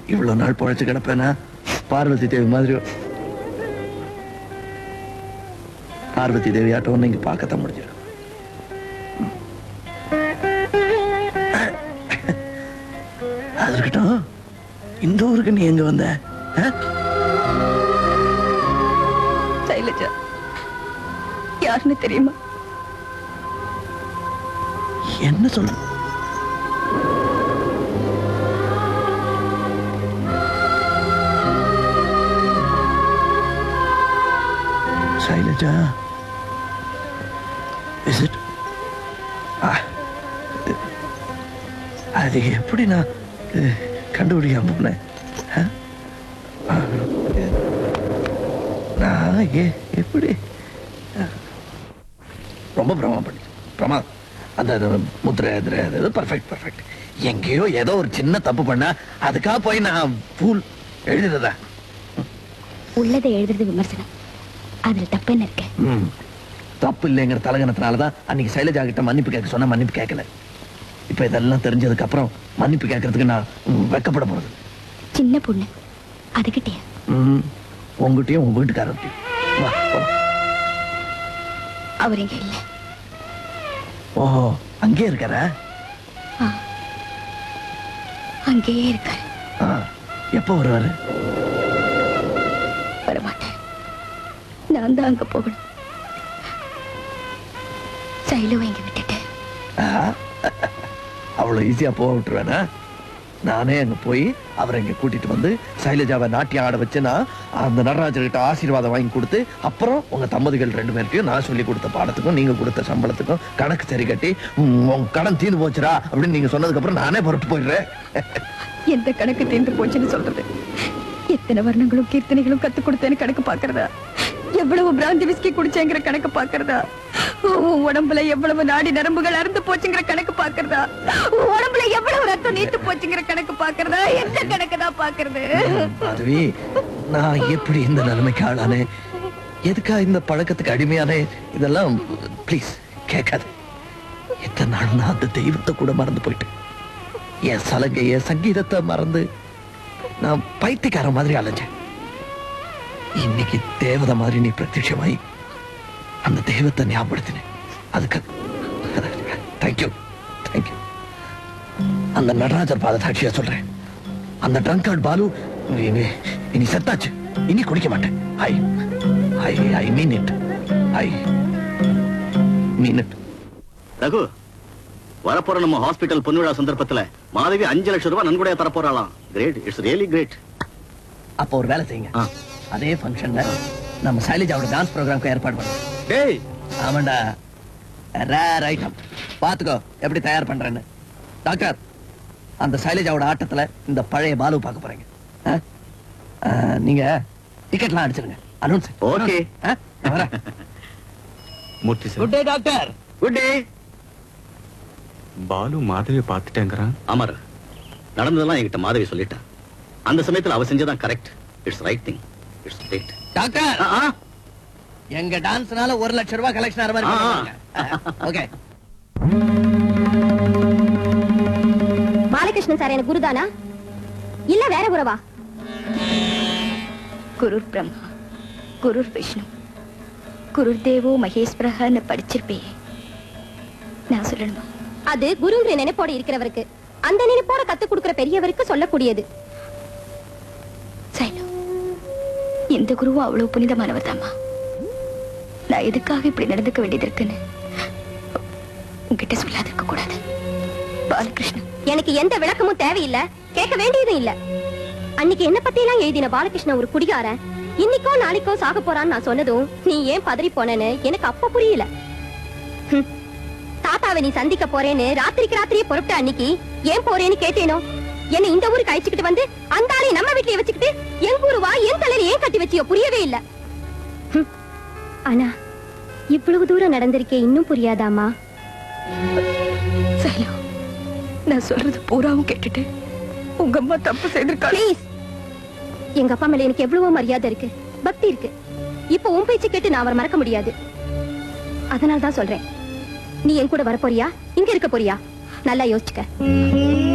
இவ்வளவு நாள் பொழைச்சு கிடப்பேனா பார்வதி தேவி மாதிரி பார்வதி தேவி ஆட்டம் நீங்க பார்க்கத்தான் முடிஞ்சிடும் அது இருக்கட்டும் இந்த ஊருக்கு நீ எங்க வந்த ஆ? சைலஜா யாருன்னு தெரியுமா என்ன சொல்ற சைலஜா இஸ் இட் அது எப்படி நான் அஹ், கண்டுபிடிக்காம போனேன் ஆ? ஆ, நான் எ- எப்படி ரொம்ப பிரமாதம் பண்ணி பிரமாதம் அந்த அது முத்திரை எதிரை அது பர்ஃபெக்ட் பர்ஃபெக்ட் எங்கேயோ ஏதோ ஒரு சின்ன தப்பு பண்ணா அதுக்காக போய் நான் பூல் எழுதுறதா உள்ளதை எழுதுறது விமர்சனம் அதுல தப்பு என்ன இருக்கு ம் தப்பு இல்லைங்கிற தலகணத்தினால தான் அன்னைக்கு சைலஜா கிட்ட மன்னிப்பு கேட்க சொன்னா மன்னிப்பு கேட்கல இப்போ இதெல்லாம் தெரிஞ்சதுக்கு அப்புறம் மன்னிப்பு கேட்கறதுக்கு நான் ம், வெட்கப்பட போறது சின்ன பொண்ணு அதுகிட்டயா ம் உங்ககிட்டயும் உங்க வீட்டுக்காரர்கிட்டயும் வா போலாம். அவர் இங்க இல்ல ஓஹோ அங்கேயே இருக்காரா அங்கேயே இருக்காரு ஆ, எப்போ வருவாரு வரமாட்டேன் நான் தான் அங்க போகணும் சைலுவை இங்க விட்டுட்டு ஆஹா. அவ்வளவு ஈஸியா போக விட்டுருவேனா நானே அங்க போய் அவரை இங்க கூட்டிட்டு வந்து சைலஜாவை நாட்டியம் ஆட வச்சுனா அந்த நடராஜர்கிட்ட ஆசீர்வாதம் வாங்கி கொடுத்து அப்புறம் உங்க தம்பதிகள் ரெண்டு பேருக்கும் நான் சொல்லி கொடுத்த பாடத்துக்கும் நீங்க கொடுத்த சம்பளத்துக்கும் கணக்கு சரி கட்டி உம், உங்க கடன் தீர்ந்து போச்சுடா அப்படின்னு நீங்க சொன்னதுக்கு அப்புறம் நானே புறப்பட்டு போயிடுறேன் எந்த கணக்கு தீர்ந்து போச்சுன்னு சொல்றது எத்தனை வர்ணங்களும் கீர்த்தனைகளும் கத்து கொடுத்தேன்னு கணக்கு பாக்குறதா எவ்வளவு பிராந்தி விஸ்கி குடிச்சேங்கிற கணக்கு பாக்குறதா உன் உடம்புல எவ்வளவு நாடி நரம்புகள் அறுந்து போச்சுங்கிற கணக்கு பாக்குறதா உன் உடம்புல எவ்வளவு ரத்தம் நீத்து போச்சுங்கிற கணக்கு பாக்குறதா எந்த கணக்கு தான் பாக்குறது மாதவி நான் எப்படி இந்த நிலைமைக்கு ஆளானே எதுக்கா இந்த பழக்கத்துக்கு அடிமையானே இதெல்லாம் ப்ளீஸ் கேட்காது எத்தனை நாள் நான் அந்த தெய்வத்தை கூட மறந்து போயிட்டேன் என் சலங்கைய சங்கீதத்தை மறந்து நான் பைத்தியக்கார மாதிரி அலைஞ்சேன் இன்னைக்கு தேவதை மாதிரி நீ பிரத்யட்சமாயி அந்த தெய்வத்தை ஞாபகப்படுத்தினேன் அதுக்கு தேங்க்யூ தேங்க்யூ அந்த நடராஜர் பாத சாட்சியா சொல்றேன் அந்த ட்ரங்கார்ட் பாலு இனி இனி செத்தாச்சு இனி குடிக்க மாட்டேன் I I I mean it I mean it Raghu வரப்போற நம்ம ஹாஸ்பிட்டல் பொன்விழா சந்தர்ப்பத்துல மாதவி அஞ்சு லட்சம் ரூபாய் நன்கொடையா தரப்போறாளாம் கிரேட் இட்ஸ் ரியலி கிரேட் அப்போ ஒரு வேலை செய்யுங்க ஆ. அதே ஃபங்க்ஷன்ல நம்ம சைலஜாவோட டான்ஸ் ப்ரோக்ராம்க்கு ஏற்பாடு பண்ணுவோம் டேய் ஆமாண்டா ரேர் ஐட்டம் பாத்துக்கோ எப்படி தயார் பண்றேன்னு டாக்டர் அந்த சைலஜாவோட ஆட்டத்துல இந்த பழைய பாலு பார்க்க போறீங்க ஆ? ஆ, நீங்க டிக்கெட்லாம் அடிச்சிருங்க announce Okay. Murthy sir good day doctor good day Balu மாதவியை பார்த்துட்டேங்கிறான் அமர் நடந்ததெல்லாம் என்கிட்ட மாதவி சொல்லிட்டா அந்த சமயத்துல அவ செஞ்சதான் correct it's right thing it's great doctor எங்க டான்ஸ்னால ஒரு லட்சம் ரூபாய் கலெக்ஷன் ஆற மாதிரி ஆ. ஓகே பாலகிருஷ்ணன் சார் எனக்கு குருதானா இல்ல வேற குருவா குருர் பிரம்மா குருர் விஷ்ணு குருர் தேவோ மகேஸ்வரஹன்னு படிச்சிருப்பே நான் சொல்லணுமா அது குருங்கிற நினைப்போட இருக்கிறவருக்கு அந்த நினைப்போட கத்து கொடுக்கிற பெரியவருக்கு சொல்லக்கூடியது சைலு இந்த குருவும் அவ்வளவு புனிதமானவர் தாம்மா நான் எதுக்காக இப்படி நடந்துக்க வேண்டியது இருக்குன்னு உங்ககிட்ட சொல்லாதிருக்க கூடாது பாலகிருஷ்ணன் எனக்கு எந்த விளக்கமும் தேவையில்லை கேட்க வேண்டியதும் இல்ல அன்னைக்கு என்ன பத்தி எல்லாம் எழுதின பாலகிருஷ்ணன் ஒரு குடிகாரன் இன்னைக்கோ நாளைக்கோ சாக போறான்னு நான் சொன்னதும் நீ ஏன் பதறி போனேன்னு எனக்கு அப்ப புரியல ஹம். தாத்தாவை நீ சந்திக்க போறேன்னு ராத்திரிக்கு ராத்திரியே புறப்பட்ட அன்னைக்கு ஏன் போறேன்னு கேட்டேனோ என்ன இந்த ஊருக்கு அழைச்சுக்கிட்டு வந்து அந்த ஆளை நம்ம வீட்லயே வச்சுக்கிட்டு என் ஊருவா என் தலையில ஏன் கட்டி வச்சியோ புரியவே இல்ல ஹம். ஆனா இவ்வளவு தூரம் நடந்திருக்கே இன்னும் புரியாதாமா சைலு நான் சொல்றது பூராவும் கேட்டுட்டு உங்க அம்மா தப்பு செய்திருக்காளே ப்ளீஸ் எங்க அப்பா மேல எனக்கு எவ்வளவோ மரியாதை இருக்கு பக்தி இருக்கு இப்போ உன் பேச்சு கேட்டு நான் அவரை மறக்க முடியாது அதனால தான் சொல்றேன் நீ என் கூட வர போறியா இங்க இருக்க போறியா நல்லா யோசிச்சுக்க